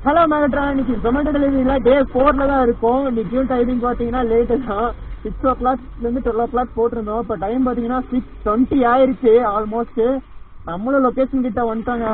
hello மேகட்ரா இன்னைக்கு ஜொமேட்டோ டெலிவரியில டே ஃபோர்ல தான் இருக்கும் இன்னைக்கும் டைமிங் பாத்தீங்கன்னா லேட்டு தான் சிக்ஸ் ஓ கிளாக்ல இருந்து டுவெல் ஓ கிளாக் போட்டிருந்தோம் இப்போ டைம் பாத்தீங்கன்னா சிக்ஸ் டுவெண்ட்டி ஆயிருச்சு ஆல்மோஸ்ட் நம்மளும் லொகேஷன் கிட்ட வந்துட்டோங்க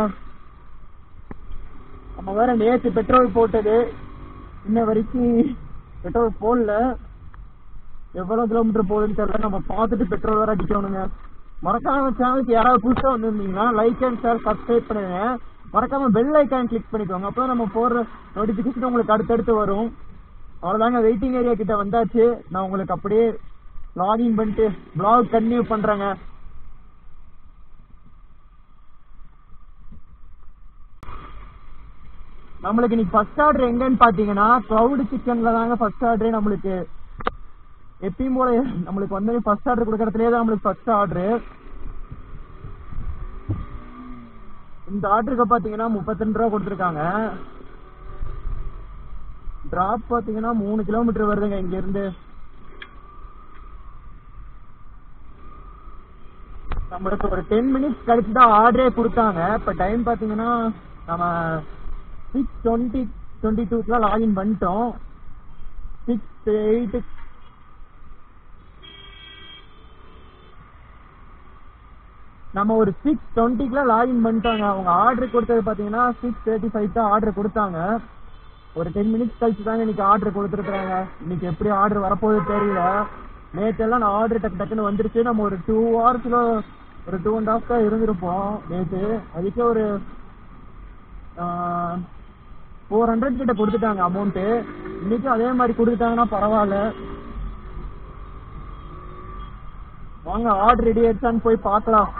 நம்ம வேற நேத்து பெட்ரோல் போட்டது இன்ன வரைக்கும் பெட்ரோல் போடல எவ்வளவு கிலோமீட்டர் போகுதுன்னு தெரியல நம்ம பார்த்துட்டு பெட்ரோல் வேற அடிக்கணுங்க மறக்காம சேனலுக்கு யாராவது புதுசா வந்திருந்தீங்கன்னா லைக் அண்ட் ஷேர் சப்ஸ்கிரைப் பண்ணுங்க மறக்காம பெல் ஐக்கான் கிளிக் பண்ணிக்கோங்க அப்போ நம்ம போடுற நோட்டிபிகேஷன் உங்களுக்கு அடுத்தடுத்து வரும் அவ்வளவுதாங்க வெயிட்டிங் ஏரியா கிட்ட வந்தாச்சு நான் உங்களுக்கு அப்படியே லாகிங் பண்ணிட்டு vlog கண்டினியூ பண்றேங்க நம்மளுக்கு இன்னைக்கு ஃபர்ஸ்ட் ஆர்டர் எங்கன்னு பாத்தீங்கன்னா க்ளவுட் சிக்கன்ல தாங்க ஃபர்ஸ்ட் ஆர்டரே நம்மளுக்கு எப்பயும் போல நம்மளுக்கு வந்து ஃபர்ஸ்ட் ஆர்டர் கொடுக்கறதுலயே தான் நம்மளுக்கு ஃபர்ஸ்ட் ஆர்டர் இந்த ஆர்டருக்கு பாத்தீங்கன்னா முப்பத்தி ரெண்டு ரூபா கொடுத்துருக்காங்க டிராப் பாத்தீங்கன்னா மூணு கிலோமீட்டர் வருதுங்க இங்க இருந்து நம்மளுக்கு ஒரு டென் மினிட்ஸ் கழிச்சு தான் ஆர்டரே கொடுத்தாங்க இப்ப டைம் பாத்தீங்கன்னா நம்ம சிக்ஸ் டுவெண்ட்டி டுவெண்ட்டி டூக்குலாம் லாகின் பண்ணிட்டோம் சிக்ஸ் எயிட் நம்ம ஒரு சிக்ஸ் டுவெண்ட்டிக்குலாம் லாகின் பண்ணிட்டாங்க அவங்க ஆர்டர் கொடுத்தது பாத்தீங்கன்னா சிக்ஸ் தேர்ட்டி ஃபைவ் தான் ஆர்டர் கொடுத்தாங்க ஒரு டென் மினிட்ஸ் கழிச்சு தாங்க இன்னைக்கு ஆர்டர் கொடுத்துருக்காங்க இன்னைக்கு எப்படி ஆர்டர் வரப்போகுது தெரியல நேற்றெல்லாம் நான் ஆர்டர் டக்கு டக்குன்னு வந்துருச்சு நம்ம ஒரு டூ ஹவர்ஸ்ல ஒரு டூ அண்ட் ஹாஃப் தான் இருந்திருப்போம் நேற்று அதுக்கே ஒரு ஃபோர் ஹண்ட்ரட் கிட்ட கொடுத்துட்டாங்க அமௌண்ட்டு இன்னைக்கும் அதே மாதிரி கொடுத்துட்டாங்கன்னா பரவாயில்ல வாங்க ஆர்டர் ரெடி ஆயிடுச்சான்னு போய் பார்க்கலாம்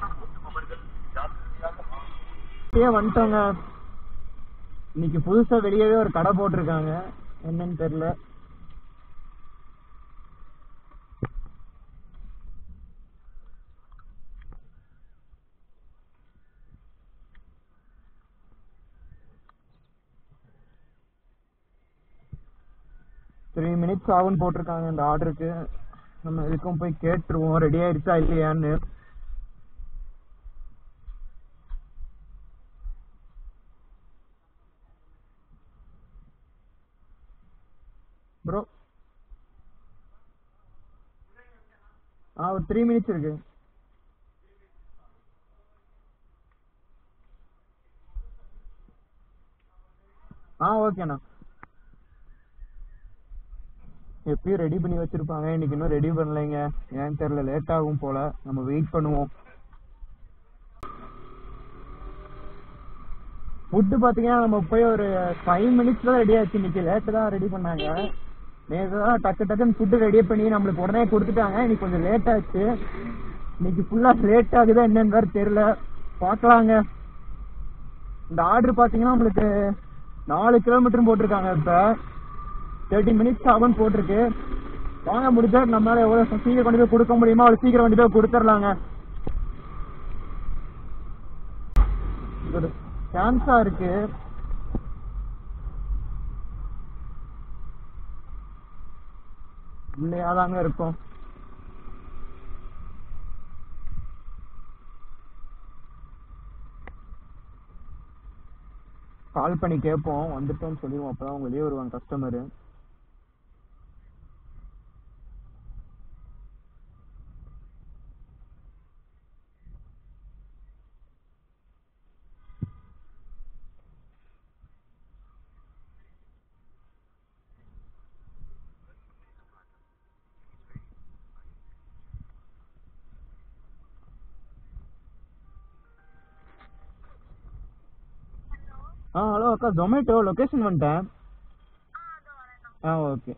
அப்படியே வந்துட்டோங்க இன்னைக்கு புதுசா வெளியவே ஒரு கடை போட்டிருக்காங்க என்னன்னு தெரியல த்ரீ மினிட்ஸ் ஆகும்னு போட்டிருக்காங்க இந்த ஆர்டருக்கு நம்ம எதுக்கும் போய் கேட்டுருவோம் ரெடி ஆயிடுச்சா இல்லையான்னு ப்ரோ ஆ ஒரு த்ரீ மினிட்ஸ் இருக்கு ஆ ஓகேண்ணா எப்பயும் ரெடி பண்ணி வச்சிருப்பாங்க இன்னைக்கு இன்னும் ரெடி பண்ணலைங்க ஏன்னு தெரியல லேட் ஆகும் போல நம்ம வெயிட் பண்ணுவோம் ஃபுட்டு பார்த்தீங்கன்னா நம்ம போய் ஒரு ஃபைவ் மினிட்ஸ்ல ரெடி ஆச்சு இன்னைக்கு லேட்டு தான் ரெடி பண்ணாங்க நேற்று தான் டக்கு டக்குன்னு ஃபுட்டு ரெடி பண்ணி நம்மளுக்கு உடனே கொடுத்துட்டாங்க இன்னைக்கு கொஞ்சம் லேட் ஆச்சு இன்னைக்கு ஃபுல்லாக லேட் ஆகுதா என்னன்னு வேறு தெரியல பார்க்கலாங்க இந்த ஆர்டர் பார்த்தீங்கன்னா நம்மளுக்கு நாலு கிலோமீட்டர் போட்டிருக்காங்க இப்போ தேர்ட்டி மினிட்ஸ் ஆகும்னு போட்டிருக்கு வாங்க முடிஞ்சா நம்மளால எவ்வளவு சீக்கிரம் கொண்டு போய் கொடுக்க முடியுமோ அவ்வளவு சீக்கிரம் கொண்டு போய் கொடுத்துடலாங்க இது ஒரு சான்ஸா இருக்கு இல்லையாதாங்க இருக்கும் கால் பண்ணி கேட்போம் வந்துட்டோம்னு சொல்லிடுவோம் அப்பதான் அவங்க வெளியே வருவாங்க கஸ்டமரு ஆ ஹலோ அக்கா ஜொமேட்டோ லொக்கேஷன் வந்துட்டேன் ஆ ஓகே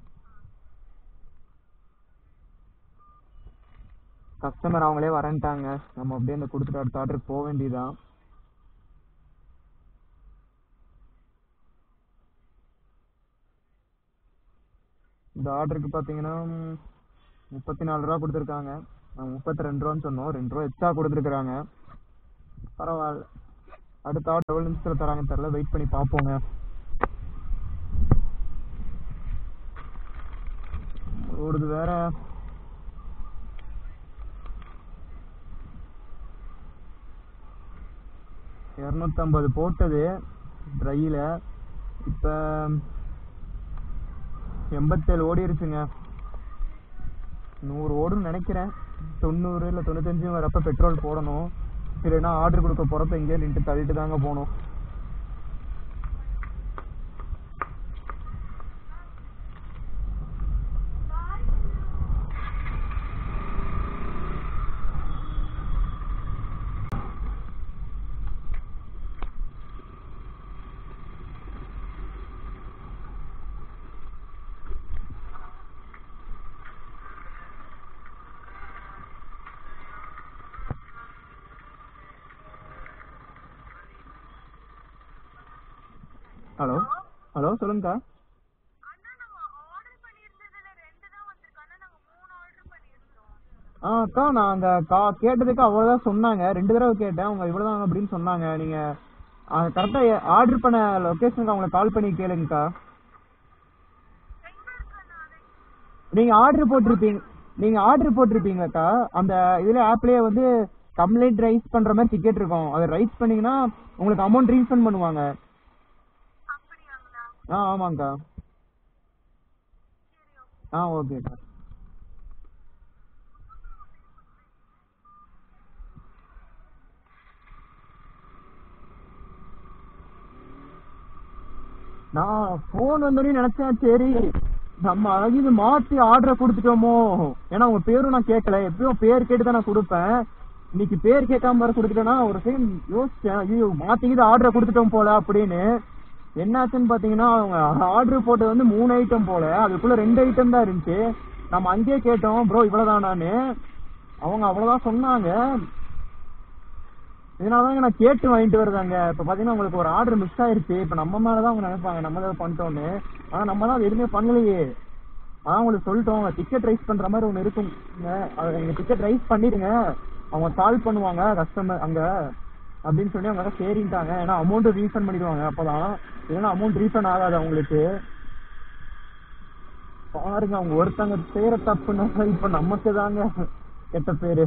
கஸ்டமர் அவங்களே வரேன்ட்டாங்க நம்ம அப்படியே இந்த கொடுத்துட்டு அடுத்த ஆர்டருக்கு போக வேண்டியதான் இந்த ஆர்டருக்கு பார்த்தீங்கன்னா முப்பத்தி நாலு ரூபா கொடுத்துருக்காங்க நாங்கள் முப்பத்தி ரெண்டு ரூபான்னு சொன்னோம் ரெண்டு ரூபா எக்ஸ்ட்ரா கொடுத்துருக்குறாங்க பரவாயில்ல அடுத்த ஆர்டர் எவ்வளோ நிமிஷத்தில் தராங்கன்னு தெரியல வெயிட் பண்ணி பார்ப்போங்க ஓடுது வேற இரநூத்தம்பது போட்டது ட்ரையில் இப்போ எண்பத்தேழு ஓடிருச்சுங்க நூறு ஓடுன்னு நினைக்கிறேன் தொண்ணூறு இல்லை தொண்ணூத்தஞ்சு வரப்ப பெட்ரோல் போடணும் இல்லைன்னா ஆர்டர் கொடுக்க போகிறப்ப எங்கேயோ நின்று தள்ளிட்டு தாங்க போகணும் ஹலோ ஹலோ சொல்லுங்கக்கா அண்ணா நாங்க ஆர்டர் பண்ணியிருந்ததுல ரெண்டு தான் வந்திருக்கு ஆனா நாங்க மூணு ஆர்டர் பண்ணியிருந்தோம் ஆ அக்கா நான் அந்த கா கேட்டதுக்கு அவ்வளோதான் சொன்னாங்க ரெண்டு தடவை கேட்டேன் அவங்க இவ்வளோதான் அப்படின்னு சொன்னாங்க நீங்கள் கரெக்டாக ஆர்டர் பண்ண லொக்கேஷனுக்கு அவங்களை கால் பண்ணி கேளுங்கக்கா எங்க இருக்குண்ணா அது நீங்கள் ஆர்டர் போட்டிருப்பீங்க நீங்கள் ஆர்டர் போட்டிருப்பீங்கக்கா அந்த இதில் ஆப்லேயே வந்து கம்ப்ளைண்ட் ரைஸ் பண்ணுற மாதிரி டிக்கெட் இருக்கும் அதை ரைஸ் பண்ணீங்கன்னா உங்களுக்கு அமௌண்ட் ரீஃபண்ட் பண்ணுவாங்க அப்படியாங்கண்ணா ஆ ஆமாங்க்கா சரி ஓகே ஆ ஓகேக்கா நான் ஃபோன் வந்தோடனே நினைச்சேன் சரி நம்ம அழகு மாத்தி ஆர்டரை கொடுத்துட்டோமோ ஏன்னா உங்க பேரும் நான் கேட்கல எப்பயும் பேர் கேட்டு தான் நான் கொடுப்பேன் இன்னைக்கு பேர் கேட்காம வர கொடுத்துட்டேன்னா ஒரு செகண்ட் யோசிச்சேன் ஐயோ மாத்திக்கிது ஆர்டரை கொடுத்துட்டோம் போல அப்படின்னு என்னாச்சுன்னு பாத்தீங்கன்னா அவங்க ஆர்டர் போட்டது வந்து மூணு ஐட்டம் போல அதுக்குள்ள ரெண்டு ஐட்டம் தான் இருந்துச்சு நம்ம அங்கேயே கேட்டோம் ப்ரோ இவ்வளவுதானான்னு அவங்க அவ்வளவுதான் சொன்னாங்க இதனாலதாங்க நான் கேட்டு வாங்கிட்டு வருதாங்க இப்ப பாத்தீங்கன்னா உங்களுக்கு ஒரு ஆர்டர் மிஸ் ஆயிருச்சு இப்ப நம்ம மேலதான் அவங்க நினைப்பாங்க நம்ம தான் பண்ணிட்டோம்னு ஆனா நம்ம தான் அது எதுவுமே பண்ணலையே அதான் உங்களுக்கு சொல்லிட்டோம் டிக்கெட் ரைஸ் பண்ற மாதிரி ஒண்ணு இருக்குங்க அது நீங்க டிக்கெட் ரைஸ் பண்ணிடுங்க அவங்க கால் பண்ணுவாங்க கஸ்டமர் அங்க அப்படின்னு சொல்லி அவங்க சரின்ட்டாங்க ஏன்னா அமௌண்ட் ரீஃபண்ட் பண்ணிடுவாங்க அப்பதான் இல்லைன்னா அமௌண்ட் ரீஃபண்ட் ஆகாது அவங்களுக்கு பாருங்க அவங்க ஒருத்தங்க செய்யற தப்புன்னா இப்ப நமக்கு தாங்க கெட்ட பேரு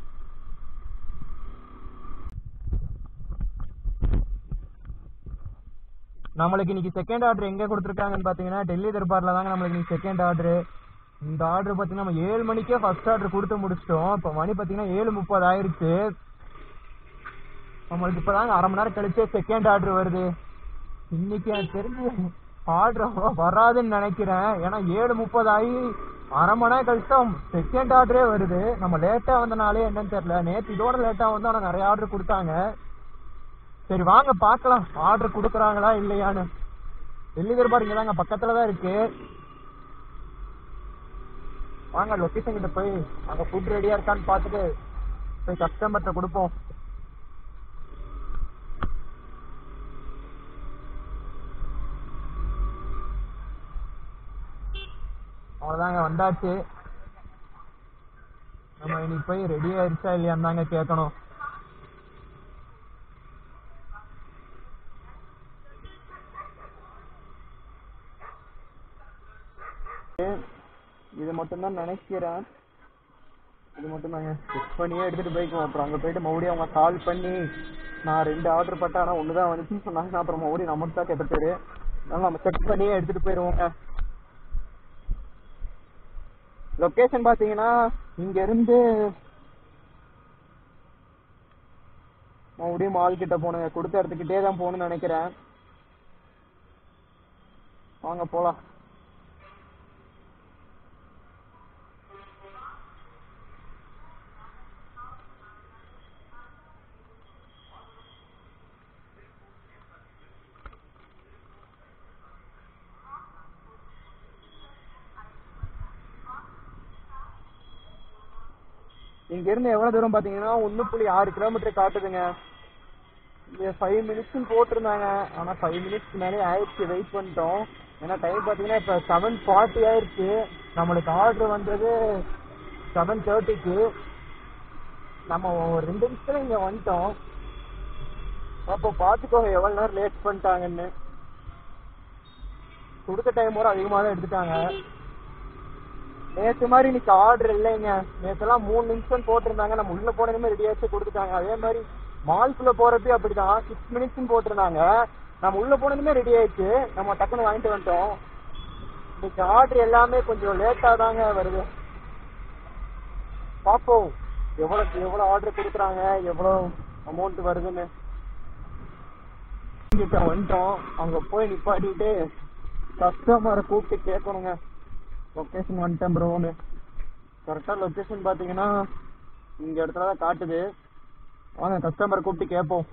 நம்மளுக்கு இன்னைக்கு செகண்ட் ஆர்டர் எங்க கொடுத்துருக்காங்கன்னு பாத்தீங்கன்னா டெல்லி தர்பார்ல தாங்க நம்மளுக்கு இன்னைக்கு செகண்ட் ஆர்டர் இந்த ஆர்டர் பாத்தீங்கன்னா நம்ம ஏழு மணிக்கே ஃபர்ஸ்ட் ஆர்டர் கொடுத்து முடிச்சிட்டோம் இப்போ மணி பாத்தீங்கன்னா ஏழு முப்பது ஆயிருச்சு நம்மளுக்கு இப்பதாங்க அரை மணி நேரம் கழிச்சே செகண்ட் ஆர்டர் வருது இன்னைக்கு எனக்கு தெரிஞ்சு ஆர்டர் வராதுன்னு நினைக்கிறேன் ஏன்னா ஏழு முப்பது ஆகி அரை மணி நேரம் கழிச்சு தான் செகண்ட் ஆர்டரே வருது நம்ம லேட்டா வந்தனாலே என்னன்னு தெரியல நேத்து இதோட லேட்டா வந்து ஆனா நிறைய ஆர்டர் கொடுத்தாங்க சரி வாங்க பார்க்கலாம் ஆர்டர் கொடுக்குறாங்களா இல்லையான்னு டெல்லி தர்பார் இங்க தாங்க பக்கத்துல தான் இருக்கு வாங்க லொகேஷன் கிட்ட போய் அங்க ஃபுட் ரெடியா இருக்கான்னு பார்த்துட்டு போய் கஸ்டமர்கிட்ட கொடுப்போம் அவ்வளோதாங்க வந்தாச்சு நம்ம இன்னைக்கு போய் ரெடி ஆயிடுச்சா இல்லையான்னு தாங்க கேட்கணும் இது மட்டும்தான் நினைக்கிறேன் இது மட்டும் தாங்க செக் பண்ணியே எடுத்துட்டு போய்க்குவோம் அப்புறம் அங்க போயிட்டு மறுபடியும் அவங்க கால் பண்ணி நான் ரெண்டு ஆர்டர் பட்டேன் ஆனா ஒன்று தான் வந்துச்சுன்னு சொன்னாங்க அப்புறம் மறுபடியும் நமக்கு தான் கெட்ட பேரு அதனால நம்ம செக் பண்ணியே எடுத்துட்டு போயிடுவோங்க லொகேஷன் பாத்தீங்கன்னா இங்க இருந்து மறுபடியும் மால் கிட்ட போகணுங்க கொடுத்த இடத்துக்கிட்டே தான் போகணும்னு நினைக்கிறேன் வாங்க போலாம் இங்க இருந்து எவ்வளவு தூரம் பாத்தீங்கன்னா ஒண்ணு புள்ளி ஆறு கிலோமீட்டர் காட்டுதுங்க இங்க ஃபைவ் மினிட்ஸ் போட்டிருந்தாங்க ஆனா ஃபைவ் மினிட்ஸ் மேலே ஆயிடுச்சு வெயிட் பண்ணிட்டோம் ஏன்னா டைம் பாத்தீங்கன்னா இப்ப செவன் ஃபார்ட்டி ஆயிடுச்சு நம்மளுக்கு ஆர்டர் வந்தது செவன் தேர்ட்டிக்கு நம்ம ஒரு ரெண்டு நிமிஷத்துல இங்க வந்துட்டோம் அப்போ பாத்துக்கோங்க எவ்வளவு நேரம் லேட் பண்ணிட்டாங்கன்னு கொடுத்த டைம் வர அதிகமா தான் எடுத்துட்டாங்க நேத்து மாதிரி இன்னைக்கு ஆர்டர் இல்லைங்க நேத்தெல்லாம் மூணு நிமிஷம் போட்டிருந்தாங்க நம்ம உள்ள போனதுமே ரெடியாச்சு கொடுத்துட்டாங்க அதே மாதிரி மால்குள்ள போறப்பே அப்படிதான் சிக்ஸ் மினிட்ஸ் போட்டிருந்தாங்க நம்ம உள்ள போனதுமே ரெடி ஆயிடுச்சு நம்ம டக்குன்னு வாங்கிட்டு வந்துட்டோம் இன்னைக்கு ஆர்டர் எல்லாமே கொஞ்சம் லேட்டா தாங்க வருது பாப்போம் எவ்வளவு எவ்வளவு ஆர்டர் கொடுக்குறாங்க எவ்வளவு அமௌண்ட் வருதுன்னு கிட்ட வந்துட்டோம் அங்க போய் நிப்பாட்டிட்டு கஸ்டமரை கூப்பிட்டு கேட்கணுங்க லொக்கேஷன் வந்துட்டேன் ப்ரோன்னு கரெக்டா லொக்கேஷன் பாத்தீங்கன்னா இங்க இடத்துல தான் காட்டுது வாங்க கஸ்டமரை கூப்பிட்டு கேட்போம்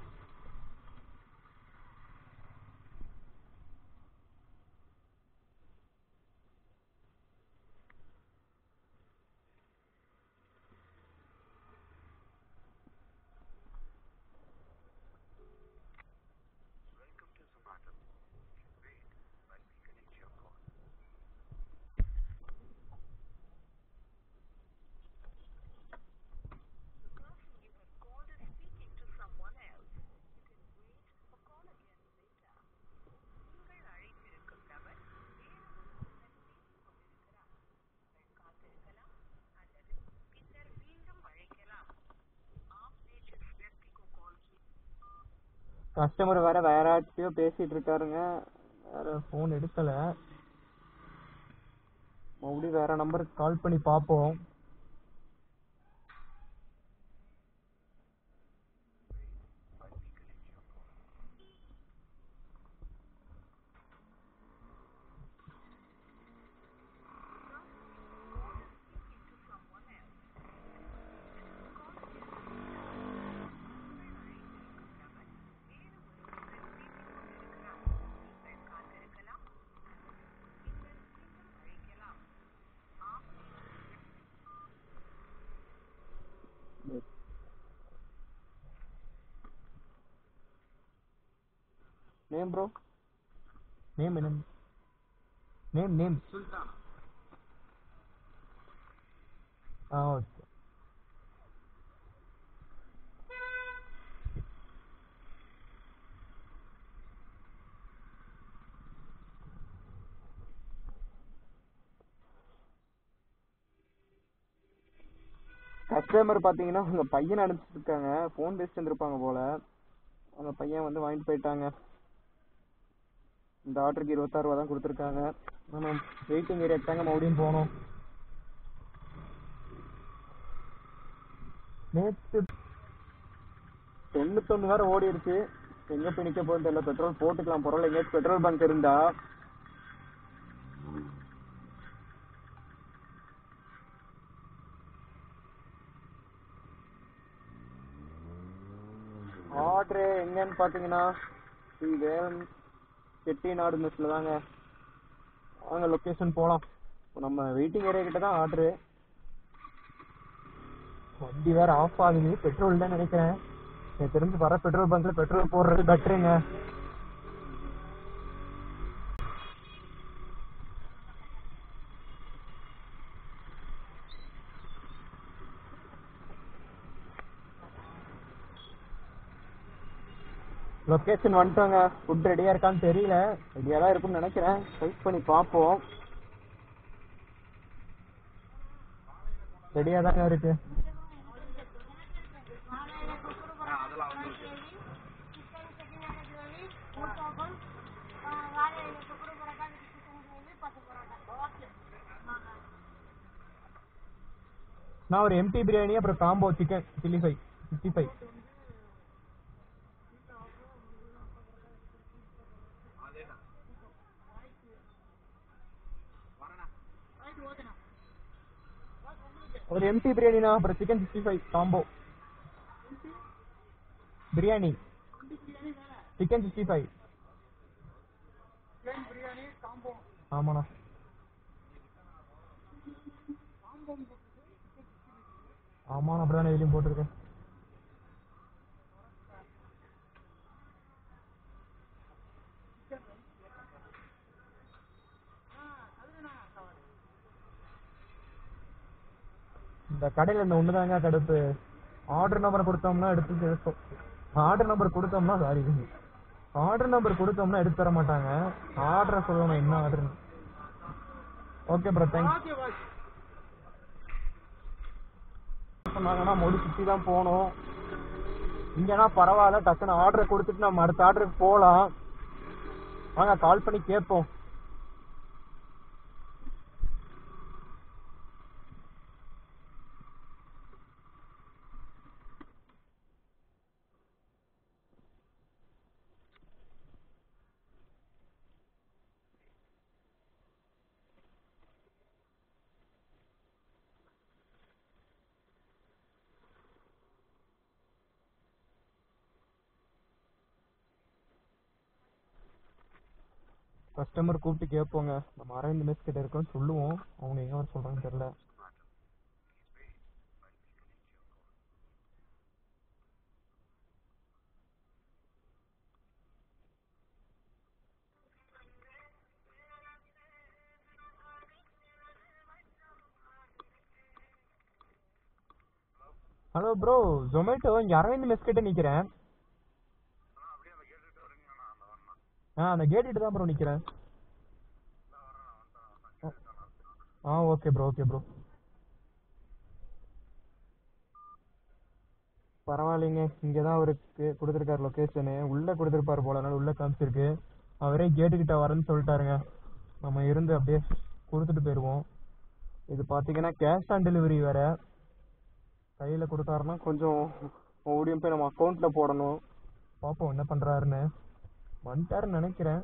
கஸ்டமர் வேற வேற யார்கிட்டயோ பேசிட்டு இருக்காருங்க வேற ஃபோன் எடுக்கல மறுபடியும் வேற நம்பருக்கு கால் பண்ணி பார்ப்போம் நேம் ப்ரோ நேம் என்ன நேம் நேம் ஆ ஓகே கஸ்டமர் பாத்தீங்கன்னா உங்க பையனை அனுப்பிச்சிட்டு இருக்காங்க ஃபோன் பேசிட்டு இருந்திருப்பாங்க போல அந்த பையன் வந்து வாங்கிட்டு போயிட்டாங்க இந்த ஆர்டருக்கு இருபத்தாறு ரூபா தான் கொடுத்துருக்காங்க நம்ம வெயிட்டிங் ஏரியா தாங்க மறுபடியும் போனோம் நேற்று தொண்ணூத்தொன்னு வேற ஓடிடுச்சு எங்க போய் நிக்க போகுதுன்னு தெரியல பெட்ரோல் போட்டுக்கலாம் பரவாயில்ல எங்கேயாச்சும் பெட்ரோல் பங்க் இருந்தா ஆர்டரு எங்கன்னு பாத்தீங்கன்னா ஸ்ரீ வேலன் செட்டிநாடு மெஸ்ல தாங்க வாங்க லொகேஷன் போலாம் இப்ப நம்ம வெயிட்டிங் ஏரியா கிட்ட தான் ஆர்டரு வண்டி வேற ஆஃப் ஆகுது பெட்ரோல் தான் நினைக்கிறேன் எனக்கு தெரிஞ்சு வர பெட்ரோல் பங்க்ல பெட்ரோல் போடுறது பெட்டருங்க லொகேஷன் வந்துட்டோங்க ஃபுட் ரெடியா இருக்கான்னு தெரியல ரெடியா தான் இருக்கும்னு நினைக்கிறேன் வெயிட் பண்ணி பார்ப்போம் ரெடியா தாங்க இருக்கு நான் ஒரு எம்டி பிரியாணி அப்புறம் combo chicken chilli five sixty five ஒரு எம்டி பிரியாணினா அப்புறம் chicken sixty five combo biryani chicken sixty five ஆமாண்ணா ஆமாண்ணா அப்படிதானே இதுலயும் போட்டிருக்கேன் இந்த கடையில இந்த ஒண்ணுதாங்க கடுப்பு ஆர்டர் நம்பர் கொடுத்தோம்னா எடுத்து சேர்த்தோம் ஆர்டர் நம்பர் கொடுத்தோம்னா சாரி ஆர்டர் நம்பர் கொடுத்தோம்னா எடுத்து தர மாட்டாங்க ஆர்டர் சொல்லணும் என்ன ஆர்டர் ஓகே ப்ரோ தேங்க்ஸ் சொன்னாங்கன்னா மொழி சுத்தி தான் போகணும் இங்கன்னா பரவாயில்ல டக்குன்னு ஆர்டர் கொடுத்துட்டு நம்ம அடுத்த ஆர்டருக்கு போகலாம் வாங்க கால் பண்ணி கேட்போம் கஸ்டமர் கூப்பிட்டு கேட்போங்க நம்ம அரவிந்த் மெஸ் கிட்ட இருக்கோம்னு சொல்லுவோம் அவங்க எங்க வர சொல்றாங்கன்னு தெரியல ஹலோ ப்ரோ ஜொமேட்டோ இங்க அரவிந்த் மெஸ் கிட்ட நிக்கிறேன் ஆ அந்த கேட்டுட்டு தான் ப்ரோ நிக்கிறேன் ஆ ஓகே ப்ரோ ஓகே ப்ரோ பரவாயில்லைங்க இங்கே தான் அவருக்கு கொடுத்துருக்காரு லொக்கேஷனு உள்ளே கொடுத்துருப்பாரு போல அதனால உள்ளே காமிச்சிருக்கு அவரே கேட்டுக்கிட்ட வரேன்னு சொல்லிட்டாருங்க நம்ம இருந்து அப்படியே கொடுத்துட்டு போயிடுவோம் இது பார்த்தீங்கன்னா கேஷ் ஆன் டெலிவரி வேற கையில் கொடுத்தாருன்னா கொஞ்சம் ஓடியும் போய் நம்ம அக்கௌண்ட்டில் போடணும் பார்ப்போம் என்ன பண்ணுறாருன்னு வந்துட்டாருன்னு நினைக்கிறேன்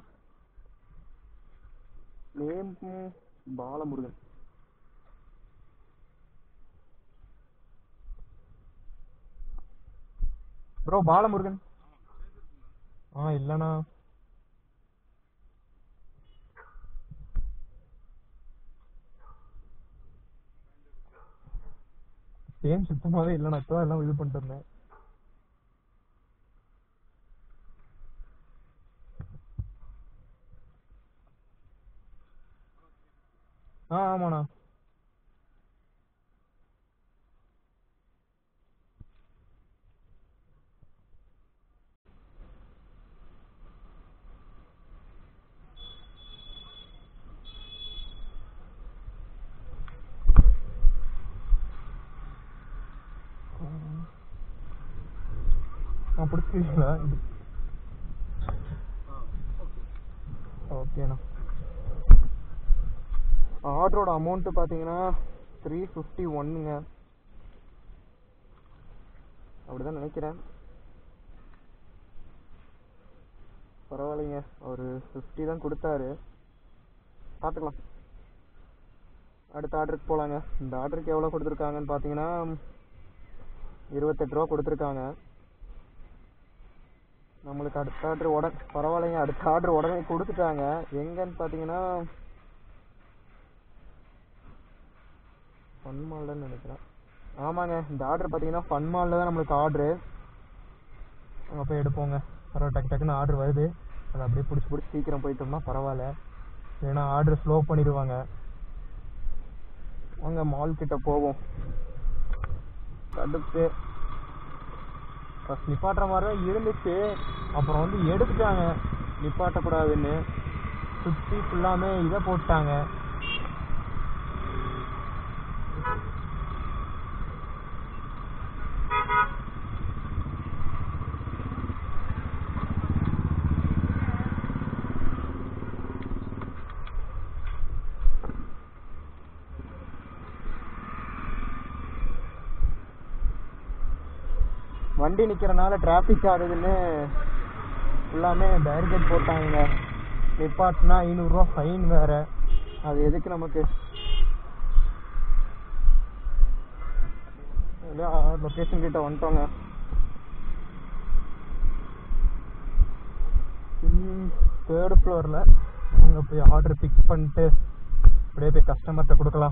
நேம் பாலமுருகன் ப்ரோ பாலமுருகன் ஆ இல்லைண்ணா சேம் சுத்தமாவே இல்லைண்ணா இப்போ எல்லாம் இது பண்ணிட்டு இருந்தேன் ஆ ஆமாண்ணா ஆ பிடிச்சிருக்கீங்களா இது ஓகேண்ணா ஆர்டரோட அமௌண்ட்டு பார்த்தீங்கன்னா த்ரீ ஃபிஃப்டி ஒன்னுங்க அப்படிதான் நினைக்கிறேன் பரவாயில்லைங்க ஒரு ஃபிஃப்டி தான் கொடுத்தாரு பார்த்துக்கலாம் அடுத்த ஆர்டருக்கு போகலாங்க இந்த ஆர்டருக்கு எவ்வளோ கொடுத்துருக்காங்கன்னு பார்த்தீங்கன்னா இருபத்தெட்டு ரூபா கொடுத்துருக்காங்க நம்மளுக்கு அடுத்த ஆர்டர் உடனே பரவாயில்லைங்க அடுத்த ஆர்டர் உடனே கொடுத்துட்டாங்க எங்கன்னு பார்த்தீங்கன்னா ஃபன் மால்னு நினைக்கிறேன் ஆமாங்க இந்த ஆர்டர் பார்த்தீங்கன்னா ஃபன் மாலில் தான் நம்மளுக்கு ஆர்டரு அங்கே போய் எடுப்போங்க பரவாயில்ல டக்கு டக்குன்னு ஆர்டர் வருது அதை அப்படியே பிடிச்சி பிடிச்சி சீக்கிரம் போயிட்டோம்னா பரவாயில்ல ஏன்னா ஆர்டர் ஸ்லோ பண்ணிடுவாங்க வாங்க மால் கிட்ட போவோம் கடுப்பு ஃபஸ்ட் நிப்பாட்டுற மாதிரி தான் இருந்துச்சு அப்புறம் வந்து எடுத்துட்டாங்க நிப்பாட்டக்கூடாதுன்னு சுற்றி ஃபுல்லாமே இதை போட்டாங்க வண்டி நிக்கிறனால டிராஃபிக் ஆகுதுன்னு ஃபுல்லாமே பேரிகேட் போட்டாங்க நிப்பாட்டினா ஐநூறுரூவா ஃபைன் வேற அது எதுக்கு நமக்கு லொக்கேஷன் கிட்ட வந்துட்டோங்க தேர்ட் ஃப்ளோரில் அங்கே போய் ஆர்டர் பிக் பண்ணிட்டு அப்படியே போய் கஸ்டமர்கிட்ட கொடுக்கலாம்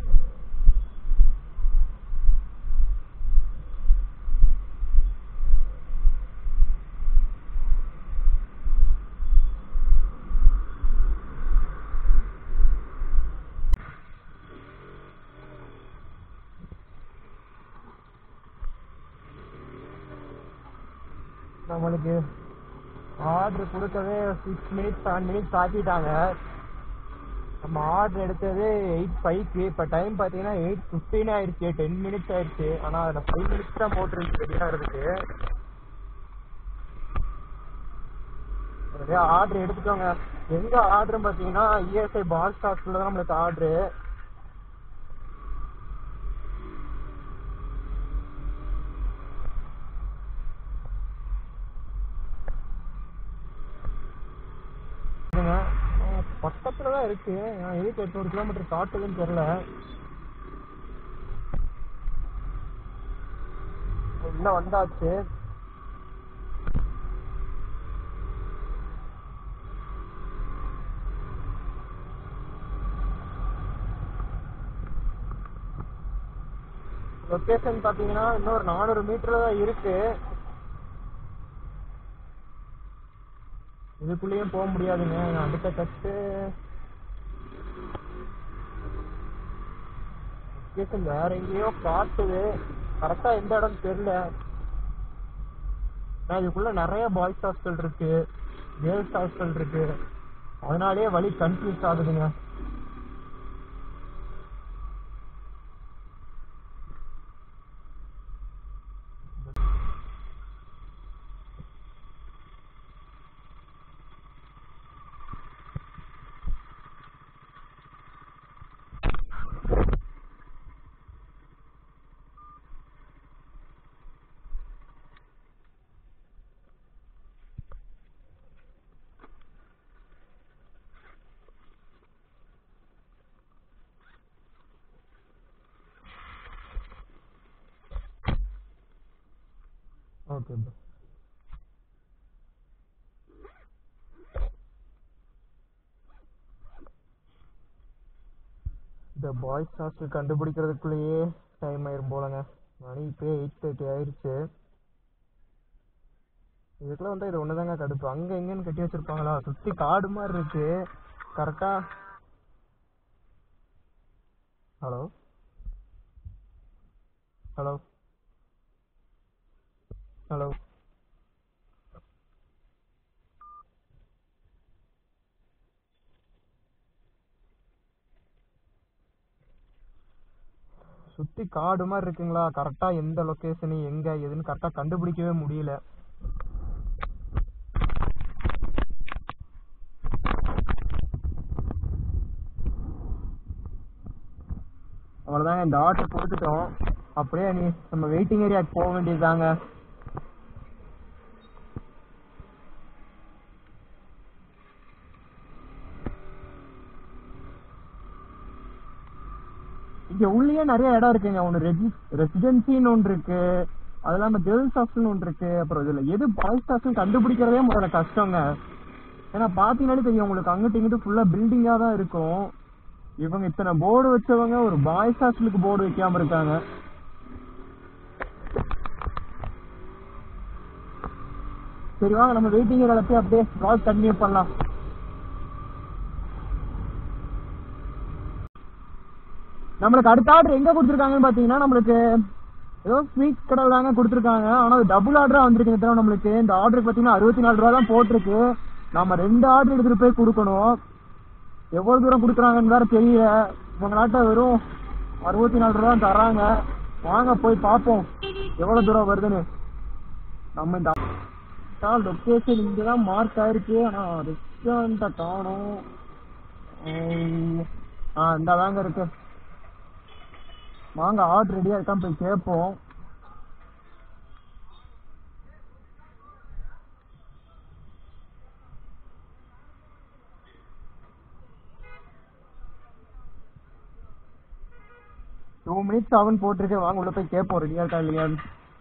நம்மளுக்கு ஆர்டர் கொடுக்கவே சிக்ஸ் மினிட்ஸ் செவன் மினிட்ஸ் ஆக்கிட்டாங்க நம்ம ஆர்டர் எடுத்தது எயிட் ஃபைவ்க்கு இப்போ டைம் பார்த்தீங்கன்னா எயிட் ஃபிஃப்டின் ஆயிடுச்சு டென் மினிட்ஸ் ஆயிடுச்சு ஆனால் அதில் ஃபைவ் மினிட்ஸ் தான் போட்டுருந்துச்சு ரெடி ஆகிறதுக்கு ஒரே ஆர்டர் எடுத்துக்கோங்க எங்க ஆர்டர் பாத்தீங்கன்னா இஎஸ்ஐ பால் ஸ்டாக்ஸ்ல தான் நம்மளுக்கு ஆர்டர் பக்கத்துல தான் இருக்கு நான் எதுக்கு எட்நூறு கிலோமீட்டர் காட்டுதுன்னு தெரியல உள்ள வந்தாச்சு லொகேஷன் பாத்தீங்கன்னா இன்னொரு நானூறு மீட்டர் தான் இருக்கு இதுக்குள்ளேயும் போக முடியாதுங்க அடுத்த கட்டு லொகேஷன் வேற எங்கேயோ காட்டுது கரெக்டா எந்த இடம் தெரியல நான் இதுக்குள்ள நிறைய பாய்ஸ் ஹாஸ்டல் இருக்கு கேர்ள்ஸ் ஹாஸ்டல் இருக்கு அதனாலேயே வழி கன்ஃபியூஸ் ஆகுதுங்க ஓகே ப்ரோ இந்த பாய்ஸ் ஹாஸ்டல் கண்டுபிடிக்கிறதுக்குள்ளேயே டைம் ஆயிரும் போலங்க மணி இப்போ எயிட் தேர்ட்டி ஆயிடுச்சு இதுக்குள்ள வந்து இது ஒண்ணுதாங்க கடுப்பு அங்க எங்கன்னு கட்டி வச்சிருப்பாங்களா சுத்தி காடு மாதிரி இருக்கு கரெக்டா ஹலோ ஹலோ ஹலோ சுத்தி காடு மாதிரி இருக்குங்களா கரெக்டா எந்த லொகேஷன் எங்க எதுன்னு கரெக்டா கண்டுபிடிக்கவே முடியல அவ்வளவுதாங்க இந்த ஆர்டர் கொடுத்துட்டோம் அப்படியே நீ நம்ம வெயிட்டிங் ஏரியாக்கு போக வேண்டியதுதாங்க இங்க உள்ளேயே நிறைய இடம் இருக்குங்க ஒன்னு ரெசிடென்சின்னு ஒன்று இருக்கு அது இல்லாம கேர்ள்ஸ் ஹாஸ்டல் ஒன்று இருக்கு அப்புறம் இதுல எது பாய்ஸ் ஹாஸ்டல் கண்டுபிடிக்கிறதே முதல்ல கஷ்டங்க ஏன்னா பாத்தீங்கன்னாலே தெரியும் உங்களுக்கு அங்கிட்டு இங்கிட்டு ஃபுல்லா பில்டிங்கா தான் இருக்கும் இவங்க இத்தனை போர்டு வச்சவங்க ஒரு பாய்ஸ் ஹாஸ்டலுக்கு போர்டு வைக்காம இருக்காங்க சரி வாங்க நம்ம வெயிட்டிங் ஏரியால போய் அப்படியே வ்ளாக் கண்டினியூ பண்ணலாம் நம்மளுக்கு அடுத்த ஆர்டர் எங்க கொடுத்துருக்காங்கன்னு பாத்தீங்கன்னா நம்மளுக்கு ஏதோ ஸ்வீட் கடை தாங்க கொடுத்துருக்காங்க ஆனா அது டபுள் ஆர்டரா வந்திருக்கு இந்த தடவை நம்மளுக்கு இந்த ஆர்டர் பாத்தீங்கன்னா அறுபத்தி நாலு ரூபா தான் போட்டிருக்கு நாம ரெண்டு ஆர்டர் எடுத்துட்டு போய் கொடுக்கணும் எவ்வளவு தூரம் கொடுக்குறாங்கன்னு வேற தெரியல இவங்க நாட்ட வெறும் அறுபத்தி நாலு ரூபா தான் தராங்க வாங்க போய் பார்ப்போம் எவ்வளவு தூரம் வருதுன்னு நம்ம இந்த லொக்கேஷன் இங்க தான் மார்க் ஆயிருக்கு ஆனா ரெஸ்டாரண்ட்டை காணும் ஆ இந்த தாங்க இருக்கு வாங்க ஆர்டர் ரெடியா இருக்கான்னு போய் கேட்போம் டூ மினிட்ஸ் ஆகும்னு போட்டிருக்கு வாங்க உள்ள போய் கேட்போம் ரெடியா இருக்கா இல்லையான்னு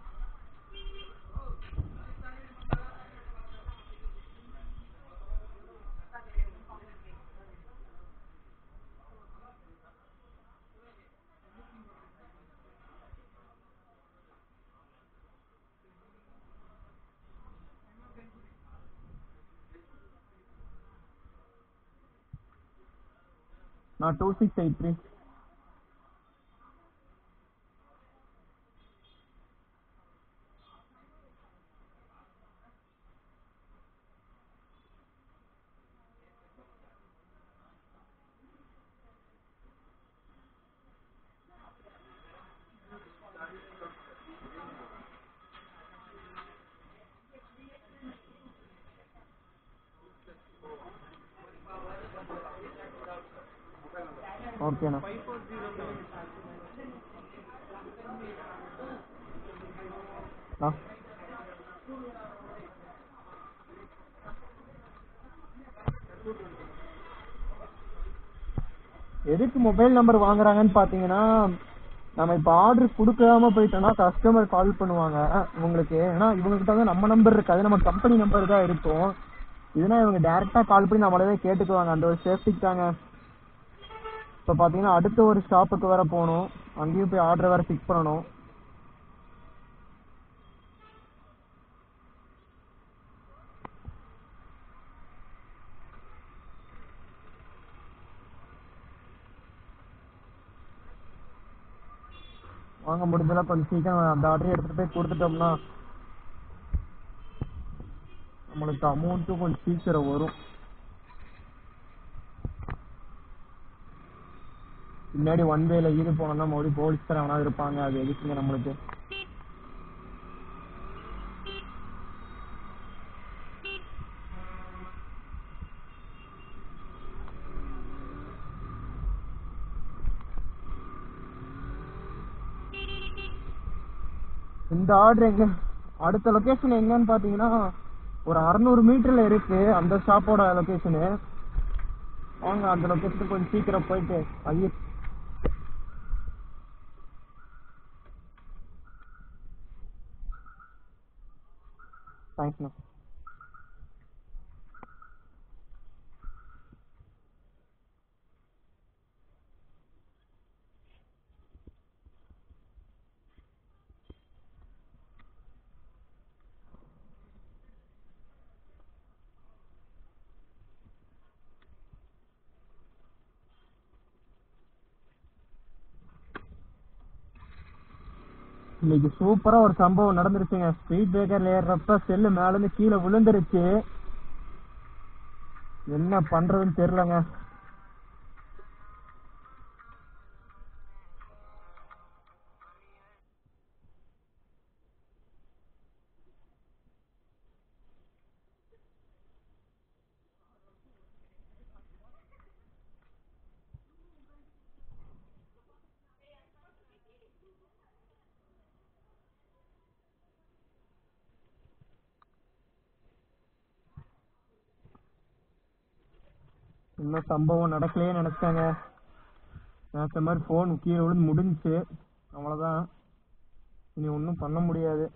நான் டூ சிக்ஸ் எயிட் த்ரீ ஓகேண்ணா ஃபைவ் ஃபோர் ஜீரோ செவன் ஆ எதுக்கு மொபைல் நம்பர் வாங்குறாங்கன்னு பாத்தீங்கன்னா நம்ம இப்ப ஆர்டர் கொடுக்காம போயிட்டோம்னா கஸ்டமர் கால் பண்ணுவாங்க உங்களுக்கு ஏன்னா இவங்க கிட்ட வந்து நம்ம நம்பர் இருக்காது நம்ம கம்பெனி நம்பர் தான் இருக்கும் இதுனா இவங்க டைரக்டா கால் பண்ணி நம்மளவே கேட்டுக்குவாங்க அந்த ஒரு சேஃப்டிக்கு தாங்க இப்ப பாத்தீங்கன்னா அடுத்த ஒரு ஷாப்புக்கு வேற போகணும் அங்கேயும் போய் ஆர்டர் வேற பிக் பண்ணணும் வாங்க முடிஞ்சளவு கொஞ்சம் சீக்கிரம் அந்த ஆர்டர் எடுத்துட்டு போய் கொடுத்துட்டோம்னா நம்மளுக்கு அமௌண்ட்டும் கொஞ்சம் சீக்கிரம் வரும் பின்னாடி ஒன் வேல இது போனோம்னா மறுபடியும் போலீஸ்கார எவனாவது இருப்பாங்க அது எதுக்குங்க நம்மளுக்கு இந்த ஆர்டர் எங்க அடுத்த லொகேஷன் எங்கன்னு பாத்தீங்கன்னா ஒரு அறுநூறு மீட்டர்ல இருக்கு அந்த ஷாப்போட லொகேஷனு வாங்க அந்த லொகேஷனுக்கு கொஞ்சம் சீக்கிரம் போயிட்டு ஐயோ தேங்க்ஸ்ண்ணா இன்னைக்கு சூப்பரா ஒரு சம்பவம் நடந்துருச்சுங்க ஸ்பீட் பிரேக்கர்ல ஏறுறப்ப செல்லு மேல இருந்து கீழே விழுந்துருச்சு என்ன பண்றதுன்னு தெரியலங்க இன்னும் சம்பவம் நடக்கலையே நினைச்சாங்க நினைச்ச மாதிரி ஃபோன் கீழே விழுந்து முடிஞ்சுச்சு அவ்வளவுதான் இனி ஒன்றும் பண்ண முடியாது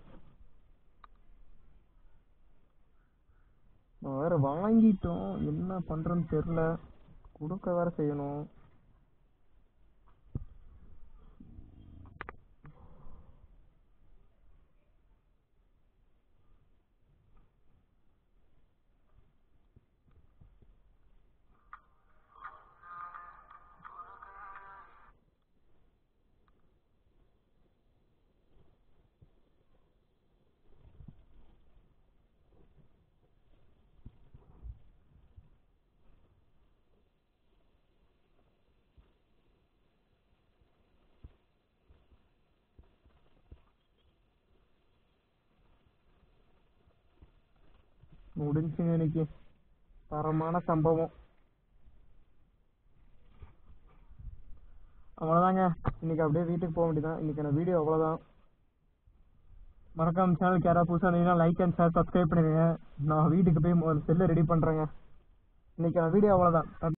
நான் வேற வாங்கிட்டோம் என்ன பண்றேன்னு தெரியல கொடுக்க வேற செய்யணும் முடிஞ்சுங்க இன்னைக்கு தரமான சம்பவம் அவ்வளவுதாங்க இன்னைக்கு அப்படியே வீட்டுக்கு போக வேண்டியதான் இன்னைக்கான வீடியோ அவ்வளவுதான் மறக்காம சேனல் யாராவது புதுசாக இருந்தீங்கன்னா லைக் அண்ட் ஷேர் சப்ஸ்கிரைப் பண்ணிடுங்க நான் வீட்டுக்கு போய் முதல்ல செல்லை ரெடி பண்றேங்க இன்னைக்கான வீடியோ அவ்வளவுதான்